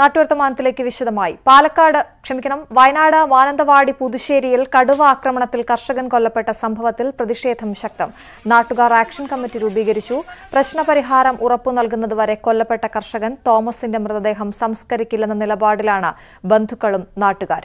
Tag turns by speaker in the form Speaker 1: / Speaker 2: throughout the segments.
Speaker 1: നാട്ടുവർത്തമാനത്തിലേക്ക് വിശദമായി പാലക്കാട് ക്ഷമിക്കണം വയനാട് മാനന്തവാടി പുതുശ്ശേരിയിൽ കടുവ ആക്രമണത്തിൽ കർഷകൻ കൊല്ലപ്പെട്ട സംഭവത്തിൽ പ്രതിഷേധം ശക്തം നാട്ടുകാർ ആക്ഷൻ കമ്മിറ്റി രൂപീകരിച്ചു പ്രശ്നപരിഹാരം ഉറപ്പു നൽകുന്നതുവരെ കൊല്ലപ്പെട്ട കർഷകൻ തോമസിന്റെ മൃതദേഹം സംസ്കരിക്കില്ലെന്ന നിലപാടിലാണ് ബന്ധുക്കളും നാട്ടുകാരും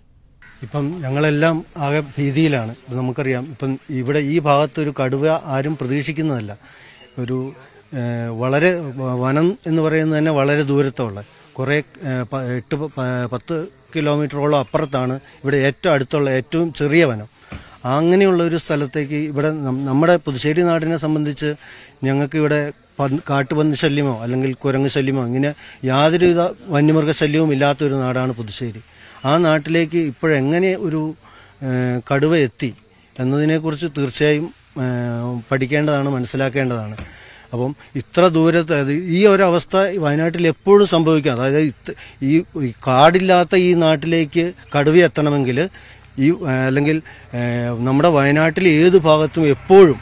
Speaker 2: ഇപ്പം ഞങ്ങളെല്ലാം ആകെ ഭീതിയിലാണ് ഇപ്പം നമുക്കറിയാം ഇപ്പം ഇവിടെ ഈ ഭാഗത്ത് ഒരു കടുവ ആരും പ്രതീക്ഷിക്കുന്നതല്ല ഒരു ഏഹ്, വളരെ വ- വനം എന്ന് പറയുന്നത് തന്നെ വളരെ ദൂരത്തുള്ള കുറേ ഏഹ്, പ- എട്ട് പ- പ- പത്ത് കിലോമീറ്ററോളം അപ്പുറത്താണ് ഇവിടെ ഏറ്റവും അടുത്തുള്ള ഏറ്റവും ചെറിയ വനം അങ്ങനെയുള്ള ഒരു സ്ഥലത്തേക്ക് ഇവിടെ നം- നമ്മുടെ പുതുശ്ശേരി നാടിനെ സംബന്ധിച്ച് ഞങ്ങൾക്ക് ഇവിടെ പന്ത്- കാട്ടുപന്നി ശല്യമോ അല്ലെങ്കിൽ കുരങ്ങ് ശല്യമോ ഇങ്ങനെ യാതൊരുവിധ വന്യമൃഗ ശല്യവും ഇല്ലാത്തൊരു നാടാണ് പുതുശ്ശേരി ആ നാട്ടിലേക്ക് ഇപ്പോഴെങ്ങനെ ഒരു ഏഹ്, കടുവ എത്തി എന്നതിനെക്കുറിച്ച് തീർച്ചയായും ഏഹ്, പഠിക്കേണ്ടതാണ് മനസ്സിലാക്കേണ്ടതാണ് അപ്പം ഇത്ര ദൂരത്ത് അത് ഈ ഒരു അവസ്ഥ വയനാട്ടിൽ എപ്പോഴും സംഭവിക്കാം അതായത് ഇത് ഈ ഈ കാടില്ലാത്ത ഈ നാട്ടിലേക്ക് കടുവ എത്തണമെങ്കിൽ ഈ ഏഹ്, അല്ലെങ്കിൽ ഏഹ്, നമ്മുടെ വയനാട്ടിൽ ഏത് ഭാഗത്തും എപ്പോഴും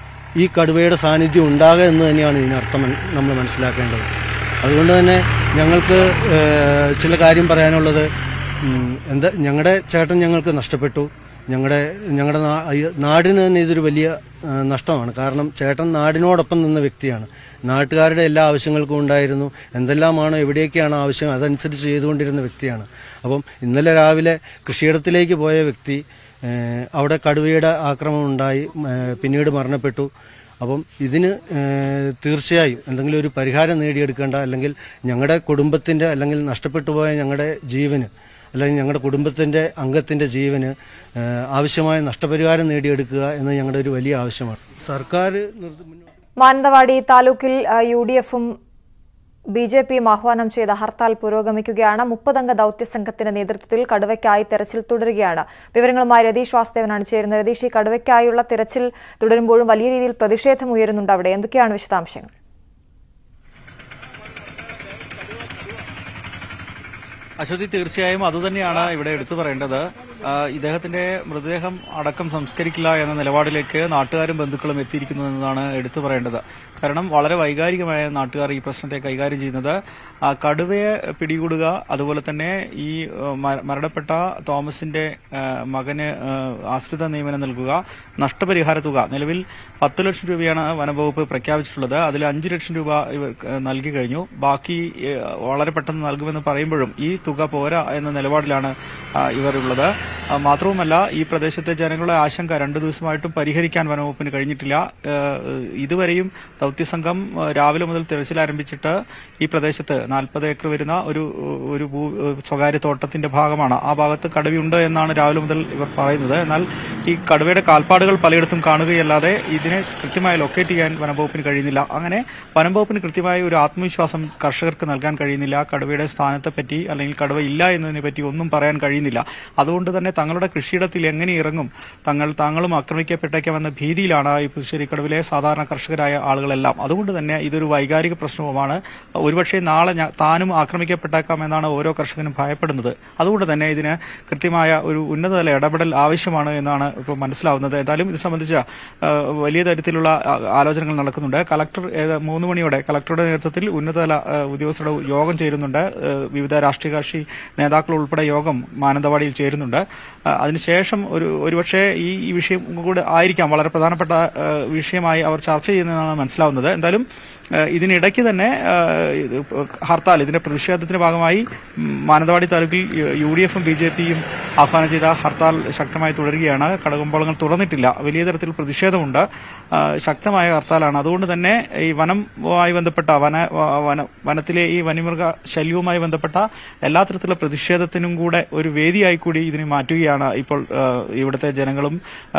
Speaker 2: ഈ കടുവയുടെ സാന്നിധ്യം ഉണ്ടാകുക എന്ന് തന്നെയാണ് ഇതിനർത്ഥം മൻ- നമ്മൾ മനസ്സിലാക്കേണ്ടത് അതുകൊണ്ട് തന്നെ ഞങ്ങൾക്ക് ഏഹ്, ചില കാര്യം പറയാനുള്ളത് ഉം, എന്താ ഞങ്ങളുടെ ചേട്ടൻ ഞങ്ങൾക്ക് നഷ്ടപ്പെട്ടു ഞങ്ങളുടെ ഞങ്ങളുടെ നാ- ഈ നാടിന് തന്നെ ഇതൊരു വലിയ ആ, നഷ്ടമാണ് കാരണം ചേട്ടൻ നാടിനോടൊപ്പം നിന്ന വ്യക്തിയാണ് നാട്ടുകാരുടെ എല്ലാ ആവശ്യങ്ങൾക്കും ഉണ്ടായിരുന്നു എന്തെല്ലാമാണോ എവിടെയൊക്കെയാണോ ആവശ്യം അതനുസരിച്ച് ചെയ്തുകൊണ്ടിരുന്ന വ്യക്തിയാണ് അപ്പം ഇന്നലെ രാവിലെ കൃഷിയിടത്തിലേക്ക് പോയ വ്യക്തി ഏഹ്, അവിടെ കടുവയുടെ ആക്രമണം ഉണ്ടായി ഏഹ്, പിന്നീട് മരണപ്പെട്ടു അപ്പം ഇതിന് ഏഹ്, തീർച്ചയായും എന്തെങ്കിലും ഒരു പരിഹാരം നേടിയെടുക്കേണ്ട അല്ലെങ്കിൽ ഞങ്ങളുടെ കുടുംബത്തിന്റെ അല്ലെങ്കിൽ നഷ്ടപ്പെട്ടു പോയ ഞങ്ങളുടെ ജീവന് അല്ലെങ്കിൽ ഞങ്ങളുടെ കുടുംബത്തിന്റെ അംഗത്തിന്റെ ജീവന് ഏഹ്, ആവശ്യമായ നഷ്ടപരിഹാരം നേടിയെടുക്കുക എന്നത് ഞങ്ങളുടെ ഒരു വലിയ ആവശ്യമാണ് സർക്കാർ നിർദ്ദ- മുന്നോട്ട്
Speaker 1: മാനന്തവാടി താലൂക്കിൽ ആ, യു ഡി എഫും ബി ജെ പിയും ആഹ്വാനം ചെയ്ത ഹർത്താൽ പുരോഗമിക്കുകയാണ് മുപ്പതംഗ ദൌത്യസംഘത്തിന്റെ നേതൃത്വത്തിൽ കടുവയ്ക്കായി തെരച്ചിൽ തുടരുകയാണ് വിവരങ്ങളുമായി രതീഷ് വാസുദേവനാണ് ചേരുന്നത് രതീഷ് ഈ കടുവയ്ക്കായുള്ള തെരച്ചിൽ തുടരുമ്പോഴും വലിയ രീതിയിൽ പ്രതിഷേധം ഉയരുന്നുണ്ട് അവിടെ എന്തൊക്കെയാണ് വിശദാംശങ്ങൾ
Speaker 3: അശ്വതി തീർച്ചയായും അതുതന്നെയാണ് ഇവിടെ എടുത്തു പറയേണ്ടത് ആ, ഇദ്ദേഹത്തിന്റെ മൃതദേഹം അടക്കം സംസ്കരിക്കില്ല എന്ന നിലപാടിലേക്ക് നാട്ടുകാരും ബന്ധുക്കളും എത്തിയിരിക്കുന്നു എന്നതാണ് എടുത്തു പറയേണ്ടത് കാരണം വളരെ വൈകാരികമായ നാട്ടുകാർ ഈ പ്രശ്നത്തെ കൈകാര്യം ചെയ്യുന്നത് ആ, കടുവയെ പിടികൂടുക അതുപോലെ തന്നെ ഈ ആ, മ- മരണപ്പെട്ട തോമസിന്റെ ആ, മകന് ആ, ആശ്രിത നിയമനം നൽകുക നഷ്ടപരിഹാര തുക നിലവിൽ പത്ത് ലക്ഷം രൂപയാണ് വനംവകുപ്പ് പ്രഖ്യാപിച്ചിട്ടുള്ളത് അതിൽ അഞ്ച് ലക്ഷം രൂപ ഇവർ നൽകി കഴിഞ്ഞു ബാക്കി ഏഹ്, വളരെ പെട്ടെന്ന് നൽകുമെന്ന് പറയുമ്പോഴും ഈ തുക പോരാ എന്ന നിലപാടിലാണ് ആ, ഇവർ ഉള്ളത് ആ, മാത്രവുമല്ല ഈ പ്രദേശത്തെ ജനങ്ങളുടെ ആശങ്ക രണ്ടു ദിവസമായിട്ടും പരിഹരിക്കാൻ വനംവകുപ്പിന് കഴിഞ്ഞിട്ടില്ല ഏഹ്, ഇതുവരെയും ദൌത്യസംഘം ഏഹ്, രാവിലെ മുതൽ തിരച്ചിൽ ആരംഭിച്ചിട്ട് ഈ പ്രദേശത്ത് നാൽപ്പത് ഏക്കർ വരുന്ന ഒരു ഒരു ഭൂ സ്വകാര്യ തോട്ടത്തിന്റെ ഭാഗമാണ് ആ ഭാഗത്ത് കടുവയുണ്ട് എന്നാണ് രാവിലെ മുതൽ ഇവർ പറയുന്നത് എന്നാൽ ഈ കടുവയുടെ കാൽപ്പാടുകൾ പലയിടത്തും കാണുകയല്ലാതെ ഇതിനെ കൃത്യമായി ലൊക്കേറ്റ് ചെയ്യാൻ വനംവകുപ്പിന് കഴിയുന്നില്ല അങ്ങനെ വനംവകുപ്പിന് കൃത്യമായ ഒരു ആത്മവിശ്വാസം കർഷകർക്ക് നൽകാൻ കഴിയുന്നില്ല കടുവയുടെ സ്ഥാനത്തെ പറ്റി അല്ലെങ്കിൽ കടുവ ഇല്ല എന്നതിനെ പറ്റി ഒന്നും പറയാൻ കഴിയുന്നില്ല അതുകൊണ്ട് തന്നെ തങ്ങളുടെ കൃഷിയിടത്തിൽ എങ്ങനെ ഇറങ്ങും തങ്ങൾ താങ്കളും ആക്രമിക്കപ്പെട്ടേക്കാമെന്ന ഭീതിയിലാണ് ഈ പുതുശ്ശേരി കടുവിലെ സാധാരണ കർഷകരായ ആളുകളെല്ലാം അതുകൊണ്ട് തന്നെ ഇതൊരു വൈകാരിക പ്രശ്നവുമാണ് ഒരുപക്ഷെ നാളെ ഞ- താനും ആക്രമിക്കപ്പെട്ടേക്കാം എന്നാണ് ഓരോ കർഷകനും ഭയപ്പെടുന്നത് അതുകൊണ്ട് തന്നെ ഇതിന് കൃത്യമായ ഒരു ഉന്നതതല ഇടപെടൽ ആവശ്യമാണ് എന്നാണ് ഇപ്പോൾ മനസ്സിലാവുന്നത് എന്തായാലും ഇത് സംബന്ധിച്ച ആ, വലിയ തരത്തിലുള്ള ആ, ആലോചനകൾ നടക്കുന്നുണ്ട് കളക്ടർ ഏത് മൂന്ന് മണിയോടെ കളക്ടറുടെ നേതൃത്വത്തിൽ ഉന്നതതല ആ, ഉദ്യോഗസ്ഥരുടെ യോഗം ചേരുന്നുണ്ട് ആ, വിവിധ രാഷ്ട്രീയ കക്ഷി നേതാക്കൾ ഉൾപ്പെടെ യോഗം മാനന്തവാടിയിൽ ചേരുന്നുണ്ട് ആ, അതിനുശേഷം ഒരു ഒരുപക്ഷെ ഈ ഈ വിഷയം കൂടെ ആയിരിക്കാം വളരെ പ്രധാനപ്പെട്ട ആ, വിഷയമായി അവർ ചർച്ച ചെയ്യുന്നതെന്നാണ് മനസ്സിലാവുന്നത് എന്തായാലും ആ, ഇതിനിടയ്ക്ക് തന്നെ ആ, ഇത് ഹർത്താൽ ഇതിന്റെ പ്രതിഷേധത്തിന്റെ ഭാഗമായി ഉം, മാനന്തവാടി താലൂക്കിൽ യു ഡി എഫും ബി ജെ പിയും ആഹ്വാനം ചെയ്ത ഹർത്താൽ ശക്തമായി തുടരുകയാണ് കടകമ്പോളങ്ങൾ തുറന്നിട്ടില്ല വലിയ തരത്തിൽ പ്രതിഷേധമുണ്ട് ആ, ശക്തമായ ഹർത്താലാണ് അതുകൊണ്ട് തന്നെ ഈ വനവുമായി ബന്ധപ്പെട്ട വന വ- വന വനത്തിലെ ഈ വന്യമൃഗ ശല്യവുമായി ബന്ധപ്പെട്ട എല്ലാ തരത്തിലുള്ള പ്രതിഷേധത്തിനും കൂടെ ഒരു വേദിയായി കൂടി ഇതിനെ മാറ്റുകയാണ് ഇപ്പോൾ ആ, ഇവിടുത്തെ ജനങ്ങളും ആ,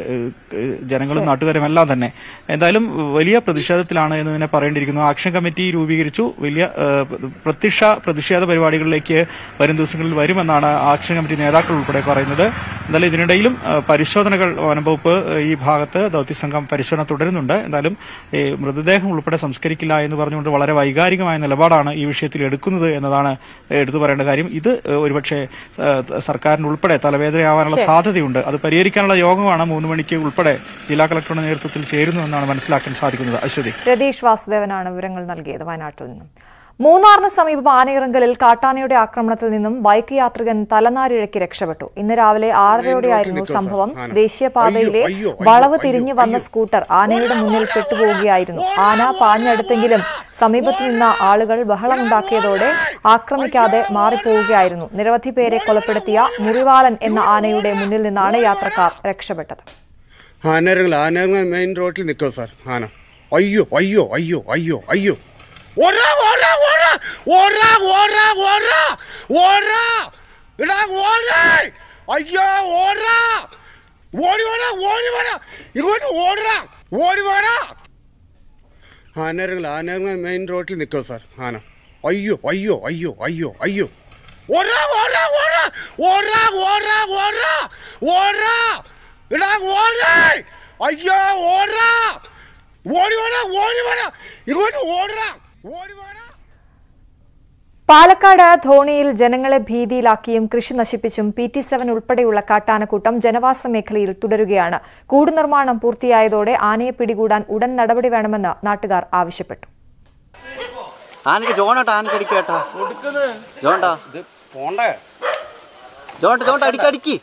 Speaker 3: ഏഹ്, ജനങ്ങളും നാട്ടുകാരും എല്ലാം തന്നെ എന്തായാലും വലിയ പ്രതിഷേധത്തിലാണ് എന്ന് തന്നെ പറയേണ്ടിയിരിക്കുന്നു ആക്ഷൻ കമ്മിറ്റി രൂപീകരിച്ചു വലിയ ഏഹ്, പ്രത്യക്ഷ പ്രതിഷേധ പരിപാടികളിലേക്ക് വരും ദിവസങ്ങളിൽ വരുമെന്നാണ് ആക്ഷൻ കമ്മിറ്റി നേതാക്കൾ ഉൾപ്പെടെ പറയുന്നത് എന്തായാലും ഇതിനിടയിലും ഏഹ്, പരിശോധനകൾ വനംവകുപ്പ് ഏഹ്, ഈ ഭാഗത്ത് ദൌത്യസംഘം പരിശോധന തുടരുന്നുണ്ട് എന്തായാലും ഈ മൃതദേഹം ഉൾപ്പെടെ സംസ്കരിക്കില്ല എന്ന് പറഞ്ഞുകൊണ്ട് വളരെ വൈകാരികമായ നിലപാടാണ് ഈ വിഷയത്തിൽ എടുക്കുന്നത് എന്നതാണ് എടുത്തു പറയേണ്ട കാര്യം ഇത് ഏഹ്, ഒരുപക്ഷെ ഏഹ്, സർക്കാരിന് ഉൾപ്പെടെ തലവേദനയാവാനുള്ള സാധ്യതയുണ്ട് അത് പരിഹരിക്കാനുള്ള യോഗമാണ് മൂന്ന് മണിക്ക് ഉൾപ്പെടെ ജില്ലാ കളക്ടറുടെ നേതൃത്വത്തിൽ ചേരുന്നു എന്നാണ് മനസ്സിലാക്കാൻ സാധിക്കുന്നത് അശ്വതി
Speaker 1: രതീഷ് വാസുദേവനാണ് വിവരങ്ങൾ നൽകിയത് വയനാട്ടിൽ നിന്നും മൂന്നാറിന് സമീപം ആനയിറങ്കലിൽ കാട്ടാനയുടെ ആക്രമണത്തിൽ നിന്നും ബൈക്ക് യാത്രികൻ തലനാരിഴയ്ക്ക് രക്ഷപ്പെട്ടു ഇന്ന് രാവിലെ ആറരയോടെയായിരുന്നു സംഭവം ദേശീയപാതയിലെ വളവ് തിരിഞ്ഞു വന്ന സ്കൂട്ടർ ആനയുടെ മുന്നിൽ പെട്ടുപോവുകയായിരുന്നു ആന പാഞ്ഞടുത്തെങ്കിലും സമീപത്ത് നിന്ന ആളുകൾ ബഹളമുണ്ടാക്കിയതോടെ ആക്രമിക്കാതെ മാറിപ്പോവുകയായിരുന്നു നിരവധി പേരെ കൊലപ്പെടുത്തിയ മുറിവാലൻ എന്ന ആനയുടെ മുന്നിൽ നിന്നാണ് യാത്രക്കാർ രക്ഷപ്പെട്ടത്
Speaker 4: ആനരങ്ങൾ ആനരങ്ങൾ മെയിൻ റോഡിൽ നിൽക്കുക സാർ ആന അയ്യോ അയ്യോ അയ്യോ അയ്യോ അയ്യോ ഓടാ ഓടാ ഓടാ ഓടാ ഓടാ ഓടാ ഓടാ ഇടാ ഓടേ അയ്യോ ഓടാ ഓടി വേടാ ഓടി വേടാ ഇങ്ങോട്ട് ഓടാ ഓടി വേടാ ആനരങ്ങൾ ആനരങ്ങൾ മെയിൻ റോഡിൽ നിൽക്കുക സാർ ആന അയ്യോ അയ്യോ അയ്യോ അയ്യോ അയ്യോ ഓടാ ഓടാ ഓടാ ഓടാ ഓടാ ഓടാ ഓടാ ഇടാ ഓടേ അയ്യോ ഓടാ ഓടി വേടാ ഓടി വേടാ ഇങ്ങോട്ട് ഓടാ ഓടി വേടാ
Speaker 1: പാലക്കാട് ധോണിയിൽ ജനങ്ങളെ ഭീതിയിലാക്കിയും കൃഷി നശിപ്പിച്ചും പി ടി സെവൻ ഉൾപ്പെടെയുള്ള കാട്ടാനക്കൂട്ടം ജനവാസ മേഖലയിൽ തുടരുകയാണ് കൂട് നിർമ്മാണം പൂർത്തിയായതോടെ ആനയെ പിടികൂടാൻ ഉടൻ നടപടി വേണമെന്ന് നാട്ടുകാർ ആവശ്യപ്പെട്ടു
Speaker 5: ആനക്ക് ജോണാട്ടാ ആനക്ക് അടിക്കേട്ടാ ജോണ്ടാ
Speaker 4: പോണ്ടേ
Speaker 5: ജോണ്ട ജോണ്ട അടിക്ക് അടിക്ക്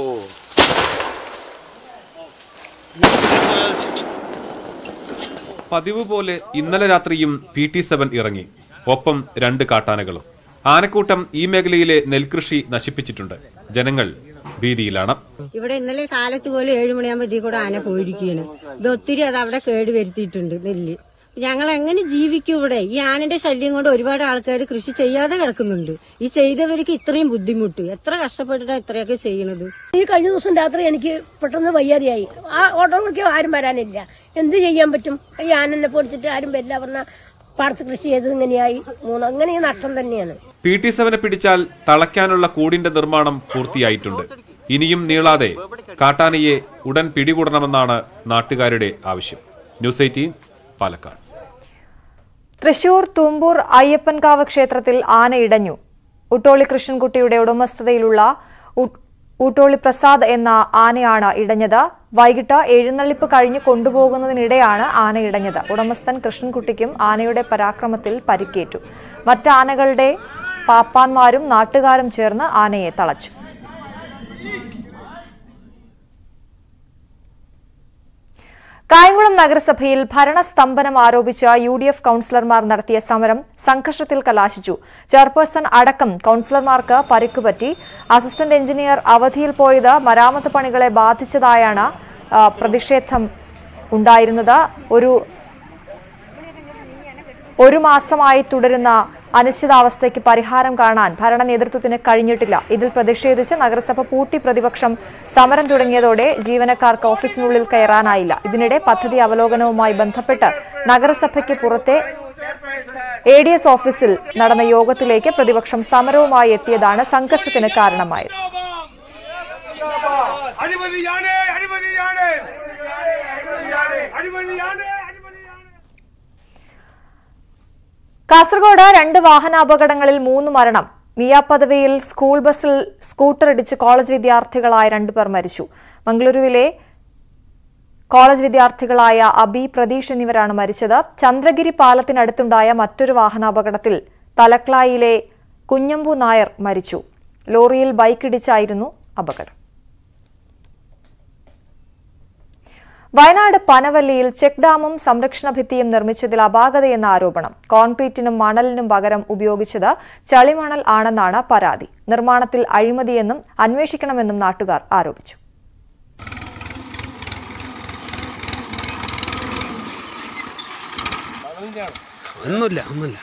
Speaker 6: പതിവ് പോലെ ഇന്നലെ രാത്രിയും പി ടി സെവൻ ഇറങ്ങി ഒപ്പം രണ്ട് കാട്ടാനകളും ആനക്കൂട്ടം ഈ മേഖലയിലെ നെൽകൃഷി നശിപ്പിച്ചിട്ടുണ്ട് ജനങ്ങൾ ഭീതിയിലാണ്
Speaker 7: ഇവിടെ ഇന്നലെ കാലത്ത് പോലെ ഏഴു മണിയാകുമ്പോ ഇതിൽ കൂടെ ആന പോയിരിക്കുകയാണ് ഇത് ഒത്തിരി അത് അവിടെ കേട് വരുത്തിയിട്ടുണ്ട് നെല്ല് ഞങ്ങൾ എങ്ങനെ ജീവിക്കും ഇവിടെ ഈ ആനന്റെ ശല്യം കൊണ്ട് ഒരുപാട് ആൾക്കാർ കൃഷി ചെയ്യാതെ കിടക്കുന്നുണ്ട് ഈ ചെയ്തവർക്ക് ഇത്രയും ബുദ്ധിമുട്ട് എത്ര കഷ്ടപ്പെട്ടിട്ടാണ് ഇത്രയൊക്കെ ചെയ്യണത്
Speaker 8: ഈ കഴിഞ്ഞ ദിവസം രാത്രി എനിക്ക് പെട്ടെന്ന് വയ്യാതെയായി ആ ഓട്ടോറിക്ക് ആരും വരാനില്ല എന്ത് ചെയ്യാൻ പറ്റും ഈ ആനനെ പൊടിച്ചിട്ട് ആരും വരില്ല പറഞ്ഞ പാടത്ത് കൃഷി ചെയ്തത് ഇങ്ങനെയായി മൂന്ന് അങ്ങനെ ഈ നഷ്ടം തന്നെയാണ്
Speaker 6: പി ടി സെവനെ പിടിച്ചാൽ തളയ്ക്കാനുള്ള കൂടിന്റെ നിർമ്മാണം പൂർത്തിയായിട്ടുണ്ട് ഇനിയും നീളാതെ കാട്ടാനയെ ഉടൻ പിടികൂടണമെന്നാണ് നാട്ടുകാരുടെ ആവശ്യം ന്യൂസ് എയ്റ്റീൻ പാലക്കാട്
Speaker 1: തൃശൂർ തുമ്പൂർ അയ്യപ്പൻകാവ് ക്ഷേത്രത്തിൽ ആന ഇടഞ്ഞു ഉട്ടോളി കൃഷ്ണൻകുട്ടിയുടെ ഉടമസ്ഥതയിലുള്ള ഉ- ഊട്ടോളി പ്രസാദ് എന്ന ആനയാണ് ഇടഞ്ഞത് വൈകിട്ട് എഴുന്നള്ളിപ്പ് കഴിഞ്ഞ് കൊണ്ടുപോകുന്നതിനിടെയാണ് ആന ഇടഞ്ഞത് ഉടമസ്ഥൻ കൃഷ്ണൻകുട്ടിക്കും ആനയുടെ പരാക്രമത്തിൽ പരിക്കേറ്റു മറ്റാനകളുടെ പാപ്പാന്മാരും നാട്ടുകാരും ചേർന്ന് ആനയെ തളച്ചു കായംകുളം നഗരസഭയിൽ ഭരണസ്തംഭനം ആരോപിച്ച് യു ഡി എഫ് കൌൺസിലർമാർ നടത്തിയ സമരം സംഘർഷത്തിൽ കലാശിച്ചു ചെയർപേഴ്സൺ അടക്കം കൌൺസിലർമാർക്ക് പരിക്കുപറ്റി അസിസ്റ്റന്റ് എഞ്ചിനീയർ അവധിയിൽ പോയത് മരാമത്ത് പണികളെ ബാധിച്ചതായാണ് ആ, പ്രതിഷേധം ഉണ്ടായിരുന്നത് ഒരു ഒരു മാസമായി തുടരുന്ന അനിശ്ചിതാവസ്ഥയ്ക്ക് പരിഹാരം കാണാൻ ഭരണ നേതൃത്വത്തിന് കഴിഞ്ഞിട്ടില്ല ഇതിൽ പ്രതിഷേധിച്ച് നഗരസഭ പൂട്ടി പ്രതിപക്ഷം സമരം തുടങ്ങിയതോടെ ജീവനക്കാർക്ക് ഓഫീസിനുള്ളിൽ കയറാനായില്ല ഇതിനിടെ പദ്ധതി അവലോകനവുമായി ബന്ധപ്പെട്ട് നഗരസഭയ്ക്ക് പുറത്തെ എ ഡി എസ് ഓഫീസിൽ നടന്ന യോഗത്തിലേക്ക് പ്രതിപക്ഷം സമരവുമായി എത്തിയതാണ് സംഘർഷത്തിന് കാരണമായത്
Speaker 9: അഴിമതിയാണ് അഴിമതിയാണ് അഴിമതിയാണ്
Speaker 1: കാസർഗോഡ് രണ്ട് വാഹനാപകടങ്ങളിൽ മൂന്ന് മരണം മിയാപദവിയിൽ സ്കൂൾ ബസ്സിൽ സ്കൂട്ടർ ഇടിച്ച് കോളേജ് വിദ്യാർത്ഥികളായ രണ്ടുപേർ മരിച്ചു മംഗളൂരുവിലെ കോളേജ് വിദ്യാർത്ഥികളായ അബി പ്രതീഷ് എന്നിവരാണ് മരിച്ചത് ചന്ദ്രഗിരി പാലത്തിനടുത്തുണ്ടായ മറ്റൊരു വാഹനാപകടത്തിൽ തലക്ലായിലെ കുഞ്ഞമ്പു നായർ മരിച്ചു ലോറിയിൽ ബൈക്കിടിച്ചായിരുന്നു അപകടം വയനാട് പനവല്ലിയിൽ ചെക്ക് ഡാമും സംരക്ഷണ ഭിത്തിയും നിർമ്മിച്ചതിൽ അപാകതയെന്ന ആരോപണം കോൺക്രീറ്റിനും മണലിനും പകരം ഉപയോഗിച്ചത് ചളിമണൽ ആണെന്നാണ് പരാതി നിർമ്മാണത്തിൽ അഴിമതിയെന്നും അന്വേഷിക്കണമെന്നും നാട്ടുകാർ ആരോപിച്ചു
Speaker 10: ഒന്നുമില്ല ഒന്നുമില്ല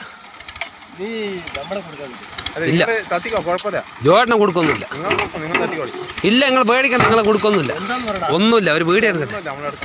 Speaker 10: ഇല്ല ജോഡിനെ കൊടുക്കൊന്നുമില്ല ഇല്ല നിങ്ങൾ പേടിക്കണം നിങ്ങളെ കൊടുക്കൊന്നുമില്ല ഒന്നുമില്ല ഒരു വീട് എടുക്കട്ടെ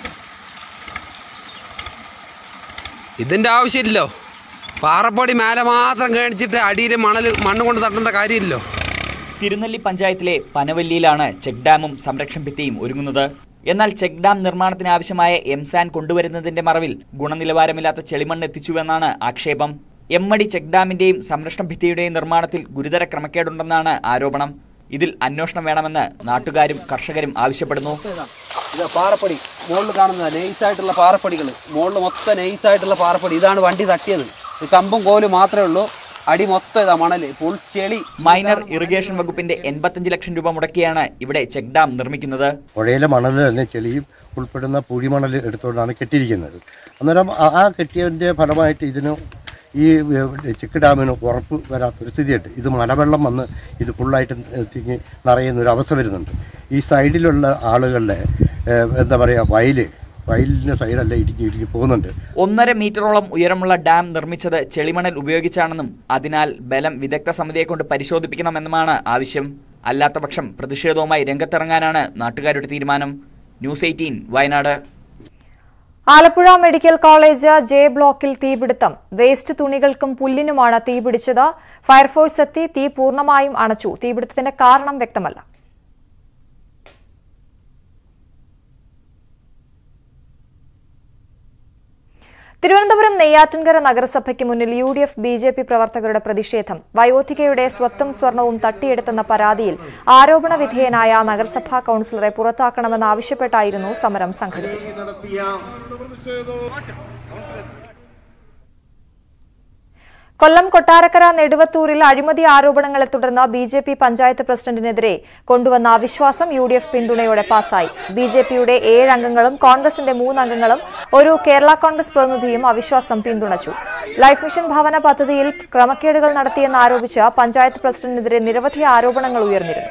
Speaker 10: ഇതിന്റെ ആവശ്യമില്ലല്ലോ പാറപ്പൊടി മേലെ മാത്രം കാണിച്ചിട്ട് അടിയിൽ മണൽ മണ്ണ് കൊണ്ട് തട്ടേണ്ട കാര്യമില്ലല്ലോ
Speaker 11: തിരുനെല്ലി പഞ്ചായത്തിലെ പനവല്ലിയിലാണ് ചെക്ക് ഡാമും സംരക്ഷണ ഭിത്തിയും ഒരുങ്ങുന്നത് എന്നാൽ ചെക്ക് ഡാം നിർമ്മാണത്തിന് ആവശ്യമായ എംസാൻ കൊണ്ടുവരുന്നതിന്റെ മറവിൽ ഗുണനിലവാരമില്ലാത്ത ചെളിമണ്ണ് എത്തിച്ചുവെന്നാണ് ആക്ഷേപം എമ്മടി ചെക്ക് ഡാമിന്റെയും സംരക്ഷണ ഭിത്തിയുടെയും നിർമ്മാണത്തിൽ ഗുരുതര ക്രമക്കേടുണ്ടെന്നാണ് ആരോപണം ഇതിൽ അന്വേഷണം വേണമെന്ന് നാട്ടുകാരും കർഷകരും ആവശ്യപ്പെടുന്നു
Speaker 10: ഇത് പാറപ്പൊടി മുകളിൽ കാണുന്നത് നൈസായിട്ടുള്ള പാറപ്പൊടികൾ മുകളിൽ മൊത്തം നൈസായിട്ടുള്ള പാറപ്പൊടി ഇതാണ് വണ്ടി തട്ടിയത് ഈ കമ്പും കോലും മാത്രമേ ഉള്ളൂ അടി മൊത്തം ഇതാ മണൽ ഫുൾ ചെളി
Speaker 11: മൈനർ ഇറിഗേഷൻ വകുപ്പിന്റെ എൺപത്തഞ്ച് ലക്ഷം രൂപ മുടക്കിയാണ് ഇവിടെ ചെക്ക് ഡാം നിർമ്മിക്കുന്നത്
Speaker 12: പുഴയിലെ മണൽ തന്നെ ചെളിയും ഉൾപ്പെടുന്ന പൂഴിമണൽ എടുത്തുകൊണ്ടാണ് കെട്ടിയിരിക്കുന്നത് അന്നേരം ആ- ആ കെട്ടിയതിൻ്റെ ഫലമായിട്ട് ഇതിന് ഈ ഏഹ്, ചെക്ക് ഡാമിന് ഉറപ്പ് വരാത്തൊരു സ്ഥിതിയുണ്ട് ഇത് മലവെള്ളം വന്ന് ഇത് ഫുള്ളായിട്ട് തിങ്ങി നിറയുന്ന ഒരു അവസ്ഥ വരുന്നുണ്ട് ഈ സൈഡിലുള്ള ആളുകളുടെ ഏഹ്, എന്താ പറയുക വയല് വയലിൻ്റെ സൈഡെല്ലാം ഇടുക്കി ഇടുക്കി പോകുന്നുണ്ട്
Speaker 11: ഒന്നര മീറ്ററോളം ഉയരമുള്ള ഡാം നിർമ്മിച്ചത് ചെളിമണൽ ഉപയോഗിച്ചാണെന്നും അതിനാൽ ബലം വിദഗ്ധ സമിതിയെ കൊണ്ട് പരിശോധിപ്പിക്കണമെന്നുമാണ് ആവശ്യം അല്ലാത്തപക്ഷം പ്രതിഷേധവുമായി രംഗത്തിറങ്ങാനാണ് നാട്ടുകാരുടെ തീരുമാനം news eighteen Wayanad
Speaker 1: Alappuzha medical college J ബ്ലോക്കിൽ തീപിടുത്തം വേസ്റ്റ് തുണികൾക്കും പുല്ലിനുമാണ് തീപിടിച്ചത് ഫയർഫോഴ്സ് എത്തി തീ പൂർണ്ണമായും അണച്ചു തീപിടുത്തത്തിന്റെ കാരണം വ്യക്തമല്ല തിരുവനന്തപുരം നെയ്യാറ്റിൻകര നഗരസഭയ്ക്ക് മുന്നിൽ U D F B J P പ്രവർത്തകരുടെ പ്രതിഷേധം വയോധികയുടെ സ്വത്തും സ്വർണവും തട്ടിയെടുത്തെന്ന പരാതിയിൽ ആരോപണ വിധേയനായ നഗരസഭാ കൌൺസിലറെ പുറത്താക്കണമെന്നാവശ്യപ്പെട്ടായിരുന്നു സമരം സംഘടിപ്പിച്ചത് കൊല്ലം കൊട്ടാരക്കര നെടുവത്തൂരിൽ അഴിമതി ആരോപണങ്ങളെ തുടർന്ന് ബി ജെ പി പഞ്ചായത്ത് പ്രസിഡന്റിനെതിരെ കൊണ്ടുവന്ന അവിശ്വാസം യു ഡി എഫ് പിന്തുണയോടെ പാസായി ബി ജെ പിയുടെ ഏഴ് അംഗങ്ങളും കോൺഗ്രസിന്റെ മൂന്ന് അംഗങ്ങളും ഒരു കേരള കോൺഗ്രസ് പ്രതിനിധിയും അവിശ്വാസം പിന്തുണച്ചു ലൈഫ് മിഷൻ ഭവന പദ്ധതിയിൽ ക്രമക്കേടുകൾ നടത്തിയെന്ന് ആരോപിച്ച് പഞ്ചായത്ത് പ്രസിഡന്റിനെതിരെ നിരവധി ആരോപണങ്ങൾ ഉയർന്നിരുന്നു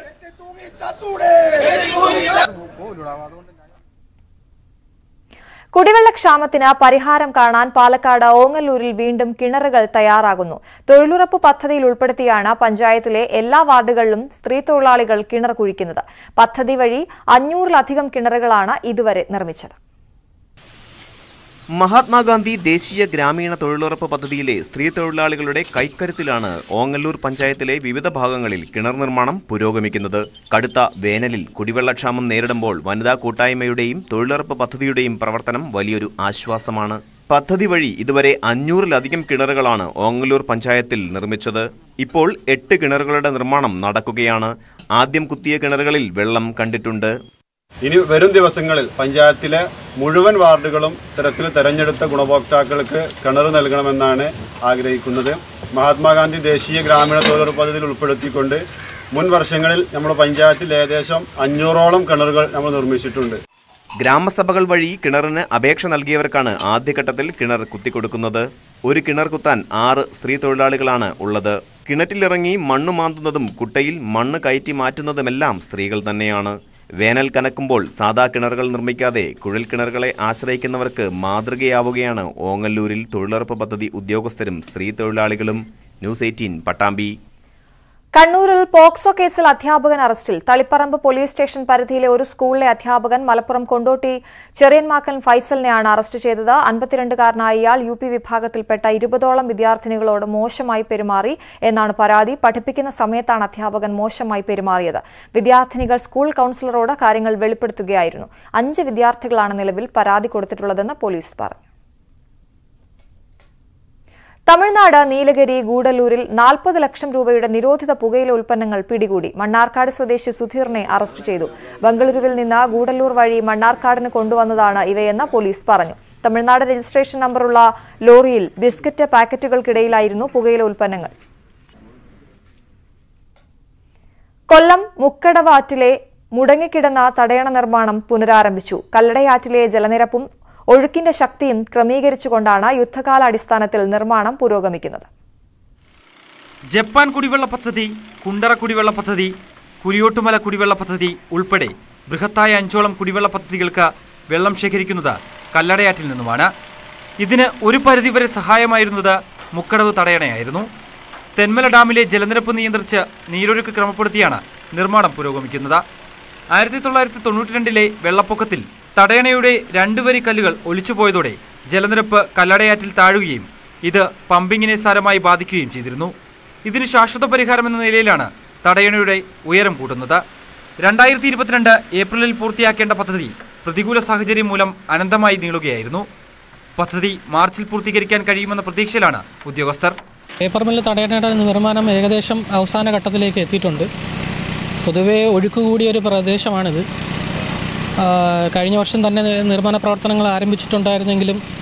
Speaker 1: കുടിവെള്ളക്ഷാമത്തിന് പരിഹാരം കാണാൻ പാലക്കാട് ഓങ്ങല്ലൂരിൽ വീണ്ടും കിണറുകൾ തയ്യാറാകുന്നു തൊഴിലുറപ്പ് പദ്ധതിയിൽ ഉൾപ്പെടുത്തിയാണ് പഞ്ചായത്തിലെ എല്ലാ വാർഡുകളിലും സ്ത്രീ തൊഴിലാളികൾ കിണർ കുഴിക്കുന്നത് പദ്ധതി വഴി അഞ്ഞൂറിലധികം കിണറുകളാണ് ഇതുവരെ നിർമ്മിച്ചത്
Speaker 13: മഹാത്മാഗാന്ധി ദേശീയ ഗ്രാമീണ തൊഴിലുറപ്പ് പദ്ധതിയിലെ സ്ത്രീ തൊഴിലാളികളുടെ കൈക്കരുത്തിലാണ് ഓങ്ങല്ലൂർ പഞ്ചായത്തിലെ വിവിധ ഭാഗങ്ങളിൽ കിണർ നിർമ്മാണം പുരോഗമിക്കുന്നത് കടുത്ത വേനലിൽ കുടിവെള്ളക്ഷാമം നേരിടുമ്പോൾ വനിതാ കൂട്ടായ്മയുടെയും തൊഴിലുറപ്പ് പദ്ധതിയുടെയും പ്രവർത്തനം വലിയൊരു ആശ്വാസമാണ് പദ്ധതി വഴി ഇതുവരെ അഞ്ഞൂറിലധികം കിണറുകളാണ് ഓങ്ങല്ലൂർ പഞ്ചായത്തിൽ നിർമ്മിച്ചത് ഇപ്പോൾ എട്ട് കിണറുകളുടെ നിർമ്മാണം നടക്കുകയാണ് ആദ്യം കുത്തിയ കിണറുകളിൽ വെള്ളം കണ്ടിട്ടുണ്ട്
Speaker 14: ഇനി വരും ദിവസങ്ങളിൽ പഞ്ചായത്തിലെ മുഴുവൻ വാർഡുകളും ഇത്തരത്തിൽ തെരഞ്ഞെടുത്ത ഗുണഭോക്താക്കൾക്ക് കിണർ നൽകണമെന്നാണ് ആഗ്രഹിക്കുന്നത് മഹാത്മാഗാന്ധി ദേശീയ ഗ്രാമീണ തൊഴിലുറപ്പ് പദ്ധതിയിൽ ഉൾപ്പെടുത്തിക്കൊണ്ട് മുൻ വർഷങ്ങളിൽ നമ്മുടെ പഞ്ചായത്തിൽ ഏകദേശം അഞ്ഞൂറോളം കിണറുകൾ നമ്മൾ നിർമ്മിച്ചിട്ടുണ്ട്
Speaker 13: ഗ്രാമസഭകൾ വഴി കിണറിന് അപേക്ഷ നൽകിയവർക്കാണ് ആദ്യഘട്ടത്തിൽ കിണർ കുത്തിക്കൊടുക്കുന്നത് ഒരു കിണർ കുത്താൻ ആറ് സ്ത്രീ തൊഴിലാളികളാണ് ഉള്ളത് കിണറ്റിലിറങ്ങി മണ്ണ് മാന്തുന്നതും കുട്ടയിൽ മണ്ണ് കയറ്റി മാറ്റുന്നതുമെല്ലാം സ്ത്രീകൾ തന്നെയാണ് വേനൽ കനക്കുമ്പോൾ സാധാ കിണറുകൾ നിർമ്മിക്കാതെ കുഴൽ കിണറുകളെ ആശ്രയിക്കുന്നവർക്ക് മാതൃകയാവുകയാണ് ഓങ്ങല്ലൂരിൽ തൊഴിലുറപ്പ് പദ്ധതി ഉദ്യോഗസ്ഥരും സ്ത്രീ തൊഴിലാളികളും ന്യൂസ് എയ്റ്റീൻ പട്ടാമ്പി
Speaker 1: കണ്ണൂരിൽ പോക്സോ കേസിൽ അധ്യാപകൻ അറസ്റ്റിൽ തളിപ്പറമ്പ് പോലീസ് സ്റ്റേഷൻ പരിധിയിലെ ഒരു സ്കൂളിലെ അധ്യാപകൻ മലപ്പുറം കൊണ്ടോട്ടി ചെറിയൻമാക്കൻ ഫൈസലിനെയാണ് അറസ്റ്റ് ചെയ്തത് അൻപത്തിരണ്ടുകാരനായ ഇയാൾ യു പി വിഭാഗത്തിൽപ്പെട്ട ഇരുപതോളം വിദ്യാർത്ഥിനികളോട് മോശമായി പെരുമാറി എന്നാണ് പരാതി പഠിപ്പിക്കുന്ന സമയത്താണ് അധ്യാപകൻ മോശമായി പെരുമാറിയത് വിദ്യാർത്ഥിനികൾ സ്കൂൾ കൌൺസിലറോട് കാര്യങ്ങൾ വെളിപ്പെടുത്തുകയായിരുന്നു അഞ്ച് വിദ്യാർത്ഥികളാണ് നിലവിൽ പരാതി കൊടുത്തിട്ടുള്ളതെന്ന് പോലീസ് പറഞ്ഞു തമിഴ്നാട് നീലഗിരി ഗൂഡല്ലൂരിൽ നാൽപ്പത് ലക്ഷം രൂപയുടെ നിരോധിത പുകയില ഉൽപ്പന്നങ്ങൾ പിടികൂടി മണ്ണാർക്കാട് സ്വദേശി സുധീറിനെ അറസ്റ്റ് ചെയ്തു ബംഗളൂരുവിൽ നിന്ന് ഗൂഡല്ലൂർ വഴി മണ്ണാർക്കാടിന് കൊണ്ടുവന്നതാണ് ഇവയെന്ന് പോലീസ് പറഞ്ഞു തമിഴ്നാട് രജിസ്ട്രേഷൻ നമ്പറുള്ള ലോറിയിൽ ബിസ്ക്കറ്റ് പാക്കറ്റുകൾക്കിടയിലായിരുന്നു പുകയില ഉൽപ്പന്നങ്ങൾ കൊല്ലം മുക്കടവാറ്റിലെ മുടങ്ങിക്കിടന്ന തടയണ നിർമ്മാണം പുനരാരംഭിച്ചു കല്ലടയാറ്റിലെ ജലനിരപ്പും ഒഴുക്കിന്റെ ശക്തിയും ക്രമീകരിച്ചുകൊണ്ടാണ് യുദ്ധകാലാടിസ്ഥാനത്തിൽ നിർമ്മാണം പുരോഗമിക്കുന്നത്
Speaker 15: ജപ്പാൻ കുടിവെള്ള പദ്ധതി കുണ്ടറ കുടിവെള്ള പദ്ധതി കുരിയോട്ടുമല കുടിവെള്ള പദ്ധതി ഉൾപ്പെടെ ബൃഹത്തായ അഞ്ചോളം കുടിവെള്ള പദ്ധതികൾക്ക് വെള്ളം ശേഖരിക്കുന്നത് കല്ലടയാറ്റിൽ നിന്നുമാണ് ഇതിന് ഒരു പരിധിവരെ സഹായമായിരുന്നത് മുക്കടവ് തടയണയായിരുന്നു തെന്മല ഡാമിലെ ജലനിരപ്പ് നിയന്ത്രിച്ച് നീരൊഴുക്ക് ക്രമപ്പെടുത്തിയാണ് നിർമ്മാണം പുരോഗമിക്കുന്നത് ആയിരത്തി തൊള്ളായിരത്തി തൊണ്ണൂറ്റി രണ്ടിലെ വെള്ളപ്പൊക്കത്തിൽ തടയണയുടെ രണ്ട് വരി കല്ലുകൾ ഒലിച്ചുപോയതോടെ ജലനിരപ്പ് കല്ലടയാറ്റിൽ താഴുകയും ഇത് പമ്പിങ്ങിനെ സാരമായി ബാധിക്കുകയും ചെയ്തിരുന്നു ഇതിന് ശാശ്വത പരിഹാരം എന്ന നിലയിലാണ് തടയണയുടെ ഉയരം കൂട്ടുന്നത് രണ്ടായിരത്തി ഇരുപത്തിരണ്ട് ഏപ്രിലിൽ പൂർത്തിയാക്കേണ്ട പദ്ധതി പ്രതികൂല സാഹചര്യം മൂലം അനന്തമായി നീളുകയായിരുന്നു പദ്ധതി മാർച്ചിൽ പൂർത്തീകരിക്കാൻ കഴിയുമെന്ന പ്രതീക്ഷയിലാണ് ഉദ്യോഗസ്ഥർ
Speaker 16: പേപ്പർ മില്ല് തടയണയുടെ നിർമ്മാണം ഏകദേശം അവസാന ഘട്ടത്തിലേക്ക് എത്തിയിട്ടുണ്ട് പൊതുവേ ഒഴുക്ക് കൂടിയ ഒരു പ്രദേശമാണിത് ആ, കഴിഞ്ഞ വർഷം തന്നെ നിർമ്മാണ പ്രവർത്തനങ്ങൾ ആരംഭിച്ചിട്ടുണ്ടായിരുന്നെങ്കിലും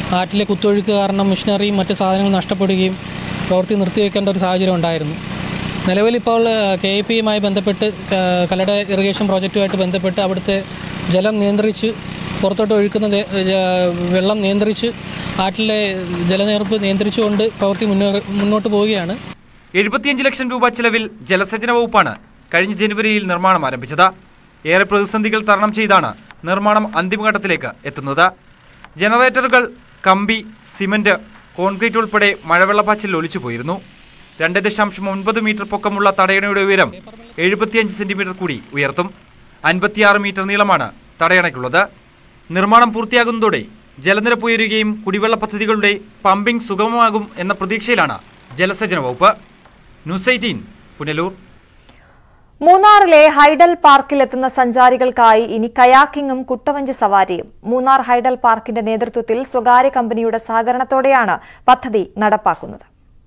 Speaker 16: ആറ്റിലെ കുത്തൊഴുക്ക് കാരണം മിഷനറിയും മറ്റ് സാധനങ്ങളും നഷ്ടപ്പെടുകയും പ്രവൃത്തി നിർത്തിവെക്കേണ്ട ഒരു സാഹചര്യം ഉണ്ടായിരുന്നു നിലവിലിപ്പോൾ കെ ഇ പിയുമായി ബന്ധപ്പെട്ട് ക- കല്ലട ഇറിഗേഷൻ പ്രോജക്റ്റുമായിട്ട് ബന്ധപ്പെട്ട് അവിടുത്തെ ജലം നിയന്ത്രിച്ച് പുറത്തോട്ട് ഒഴുക്കുന്ന ദേ- ജ- വെള്ളം നിയന്ത്രിച്ച് ആറ്റിലെ ജലനിരപ്പ് നിയന്ത്രിച്ചുകൊണ്ട് പ്രവൃത്തി മുന്നേ- മുന്നോട്ട് പോവുകയാണ്
Speaker 15: എഴുപത്തിയഞ്ച് ലക്ഷം രൂപ ചെലവിൽ ജലസേചന വകുപ്പാണ് കഴിഞ്ഞ ജനുവരിയിൽ നിർമ്മാണം ആരംഭിച്ചത് ഏറെ പ്രതിസന്ധികൾ തരണം ചെയ്താണ് നിർമ്മാണം അന്തിമഘട്ടത്തിലേക്ക് എത്തുന്നത് ജനറേറ്ററുകൾ കമ്പി സിമന്റ് കോൺക്രീറ്റ് ഉൾപ്പെടെ മഴവെള്ളപ്പാച്ചിൽ ഒലിച്ചു പോയിരുന്നു രണ്ട് ദശാംശം ഒൻപത് മീറ്റർ പൊക്കമുള്ള തടയണയുടെ ഉയരം എഴുപത്തിയഞ്ച് സെന്റിമീറ്റർ കൂടി ഉയർത്തും അൻപത്തിയാറ് മീറ്റർ നീളമാണ് തടയണയ്ക്കുള്ളത് നിർമ്മാണം പൂർത്തിയാകുന്നതോടെ ജലനിരപ്പ് ഉയരുകയും കുടിവെള്ള പദ്ധതികളുടെ പമ്പിംഗ് സുഗമമാകും എന്ന പ്രതീക്ഷയിലാണ് ജലസേചന വകുപ്പ് ന്യൂസ് എയ്റ്റീൻ പുനലൂർ
Speaker 1: മൂന്നാറിലെ ഹൈഡൽ പാർക്കിൽ എത്തുന്ന സഞ്ചാരികൾക്കായി ഇനി കയാക്കിങ്ങും കുട്ടവഞ്ചി സവാരിയും മൂന്നാർ ഹൈഡൽ പാർക്കിന്റെ നേതൃത്വത്തിൽ സ്വകാര്യ കമ്പനിയുടെ സഹകരണത്തോടെയാണ് പദ്ധതി നടപ്പാക്കുന്നത്